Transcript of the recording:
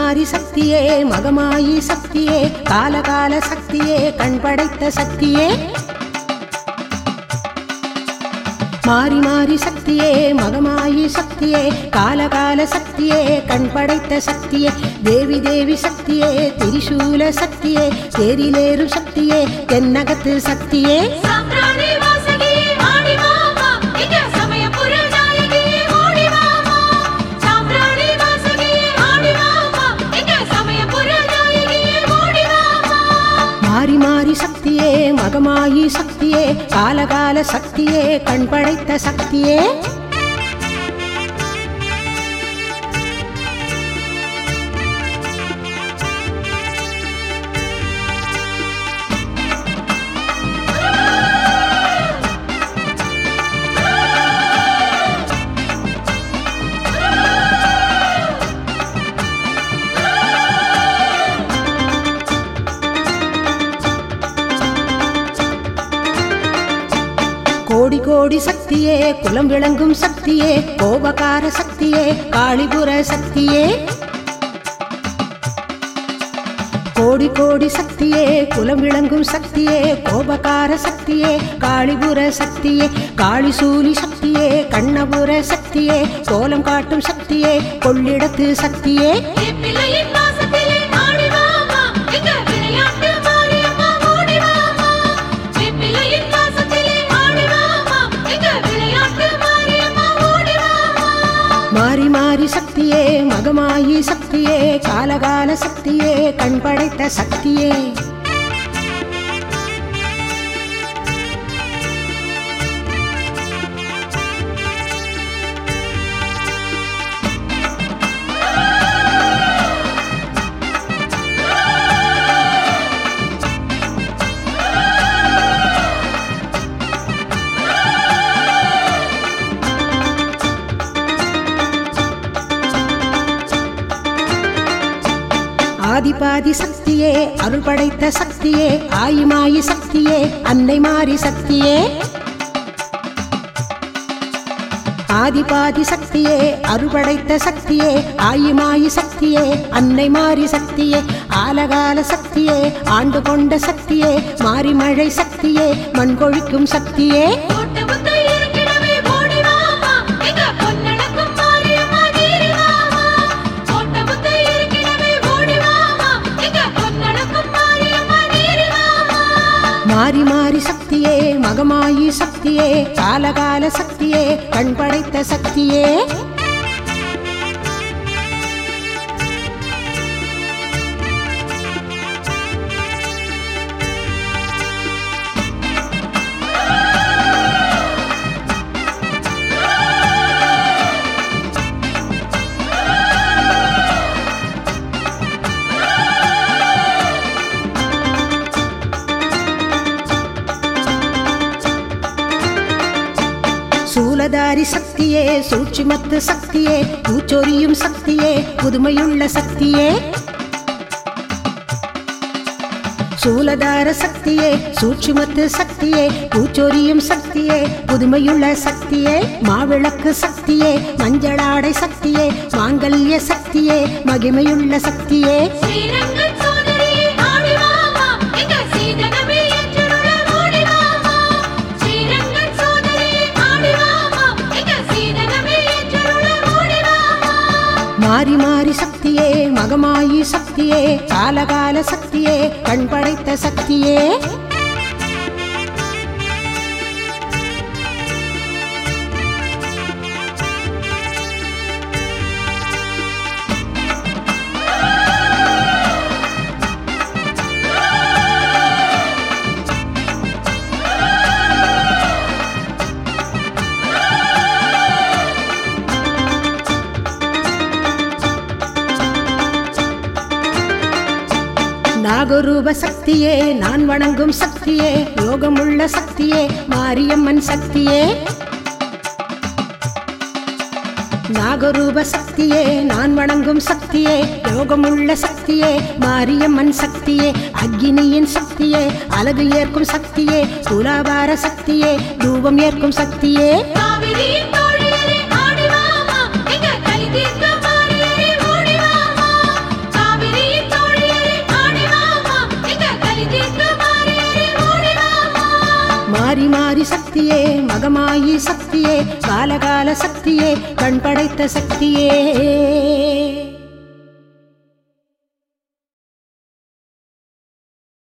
மாறி சக்தியே மகமாயி சக்தியே காலகால சக்தியே கண் படைத்த சக்தியே மாறி மாறி சக்தியே மகமாயி சக்தியே காலகால சக்தியே கண் படைத்த சக்தியே தேவி தேவி சக்தியே திரிசூல சக்தியே தேரிலேறும் சக்தியே தென்னகத்து சக்தியே சாம்பிராணி வாசகியே ஆடி வாமா எங்க சமயபுர நாயகியே ஓடி வாமா சாம்பிராணி வாசகியே ஆடி வாமா எங்க சமயபுர நாயகியே ஓடி வாமா மாறி மாறி சக்தியே மகமாயி சக்தியே காலகால சக்தியே கண் படைத்த சக்தியே கோடி கோடி சக்தியே குலம் விளங்கும் சக்தியே கோபகார சக்தியே காளிபுர சக்தியே கோடி கோடி சக்தியே குலம் விளங்கும் சக்தியே கோபகார சக்தியே காளிபுர சக்தியே காளிசூலி சக்தியே கண்ணபுர சக்தியே கோலம் காட்டும் சக்தியே கொள்ளிடத்து சக்தியே என் பிள்ளையின் வாசத்திலே ஆடி வாமா எங்க விளையாட்டு மாரியம்மா ஓடி வாமா என் பிள்ளையின் வாசத்திலே ஆடி வாமா எங்க விளையாட்டு மாரியம்மா ஓடி வாமா மாறி மாறி சக்தியே மகமாயி சக்தியே காலகால சக்தியே கண் படைத்த சக்தியே ஆதிபாதி சக்தியே அருள் படைத்த சக்தியே ஆயிமாயி சக்தியே அன்னை மாறி சக்தியே ஆதிபாதி சக்தியே அருள் படைத்த சக்தியே ஆயிமாயி சக்தியே அன்னை மாறி சக்தியே ஆலகால சக்தியே ஆண்டு கொண்ட சக்தியே மாறி மழை சக்தியே மண் கொழிக்கும் சக்தியே ஓட்ட புத்த இருக்கிடவே ஓடி வாமா எங்க பொன்னடக்கும் மாரியம்மா நீரி வாமா ஓட்ட புத்த இருக்கிடவே ஓடி வாமா எங்க பொன்னடக்கும் மாரியம்மா நீரி வாமா மாறி மாறி சக்தியே மகமாயி சக்தியே காலகால சக்தியே கண் படைத்த சக்தியே சூலதாரி சக்தியே சூட்சுமத்து சக்தியே பூச்சொரியும் சக்தியே புதுமையுள்ள சக்தியே சூலதார சக்தியே சூட்சுமத்து சக்தியே பூச்சொரியும் சக்தியே புதுமையுள்ள சக்தியே மாவிளக்கு சக்தியே மஞ்சளாடை சக்தியே மாங்கல்ய சக்தியே மகிமையுள்ள சக்தியே ஸ்ரீரங்கன் சோதரியே ஆடி வாமா எங்க சீதனமே ஏற்றருள ஓடி வாமா ஸ்ரீரங்கன் சோதரியே ஆடி வாமா எங்க சீதனமே ஏற்றருள ஓடி வாமா மாறி மாறி சக்தியே மகமாயி சக்தியே காலகால சக்தியே கண் படைத்த சக்தியே நாகரூப சக்தியே நான் வணங்கும் சக்தியே யோகமுள்ள சக்தியே மாரியம்மன் சக்தியே நாகரூப சக்தியே நான் வணங்கும் சக்தியே யோகமுள்ள சக்தியே மாரியம்மன் சக்தியே அக்னியின் சக்தியே அழகு ஏற்கும் சக்தியே துலாபார சக்தியே தூபம் ஏற்கும் சக்தியே காவிரியின் தோழியரே ஆடி வாமா எங்க கலி தீர்க்க மாறியரே ஓடி வாமா ஜெயிக்க மாறியேறி ஓடி வாமா மாறி மாறி சக்தியே மகமாயி சக்தியே காலகால சக்தியே கண் படைத்த சக்தியே